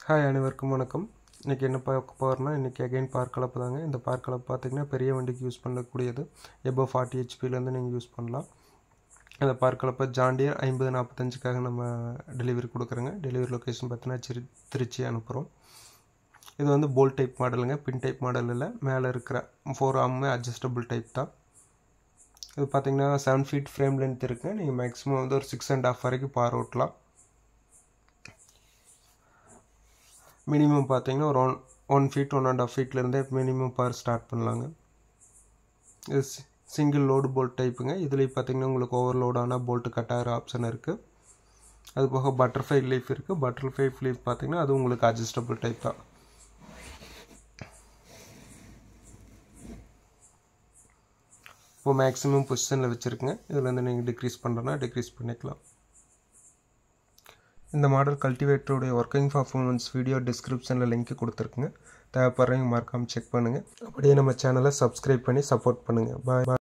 hi அனைவருக்கும் வணக்கம் இன்றைக்கி என்ன பார்க்க போகிறோம்னா இன்றைக்கி அகைன் பார்க் கலப்பு தாங்க இந்த பார்க் கலப்பு பார்த்திங்கன்னா பெரிய வண்டிக்கு யூஸ் பண்ணக்கூடியது எபோ ஃபார்ட்டி ஹெச்பிலேருந்து நீங்கள் யூஸ் பண்ணலாம் அந்த பார்க் கலப்பை ஜாண்டியர் ஐம்பது நாற்பத்தஞ்சுக்காக நம்ம டெலிவரி கொடுக்குறோங்க டெலிவரி லொக்கேஷன் பார்த்தீங்கன்னா திரு திருச்சி அனுப்புகிறோம் இது வந்து போல் டைப் மாடலுங்க பின் டைப் மாடல் இல்லை மேலே இருக்கிற ஃபோர் ஆமுமே அட்ஜஸ்டபிள் டைப் தான் இது பார்த்தீங்கன்னா செவன் ஃபீட் ஃப்ரேம் லென்த் இருக்குங்க நீங்கள் மேக்ஸிமம் வந்து ஒரு சிக்ஸ் அண்ட் ஆஃப் வரைக்கும் பார் ஓட்டலாம் மினிமம் பார்த்தீங்கன்னா ஒரு one one feet one and half ஃபீட்லேருந்தே மினிமம் பார் ஸ்டார்ட் பண்ணலாங்க இது சிங்கிள் லோடு போல்ட் டைப்புங்க இதுலேயும் பார்த்தீங்கன்னா உங்களுக்கு ஓவர்லோடான போல்ட்டு கட் ஆகிற ஆப்ஷன் இருக்குது அது போக பட்டர்ஃப்ளை லீஃப் இருக்குது பட்டர்ஃப்ளை லீஃப் பார்த்தீங்கன்னா அது உங்களுக்கு அட்ஜஸ்டபிள் டைப் தான் இப்போ மேக்ஸிமம் பொசிஷனில் வச்சுருக்குங்க இதுலேருந்து நீங்கள் டிக்ரீஸ் பண்ணுறோன்னா டிக்ரீஸ் பண்ணிக்கலாம் இந்த மாடல் கல்டிவேட்டருடைய ஒர்க்கிங் பர்ஃபார்மன்ஸ் வீடியோ டிஸ்கிரிப்ஷனில் லிங்க் கொடுத்துருக்குங்க தேவைப்படுறவங்க மறக்காமல் செக் பண்ணுங்கள் அப்படியே நம்ம சேனலை சப்ஸ்கிரைப் பண்ணி சப்போர்ட் பண்ணுங்கள் பாய்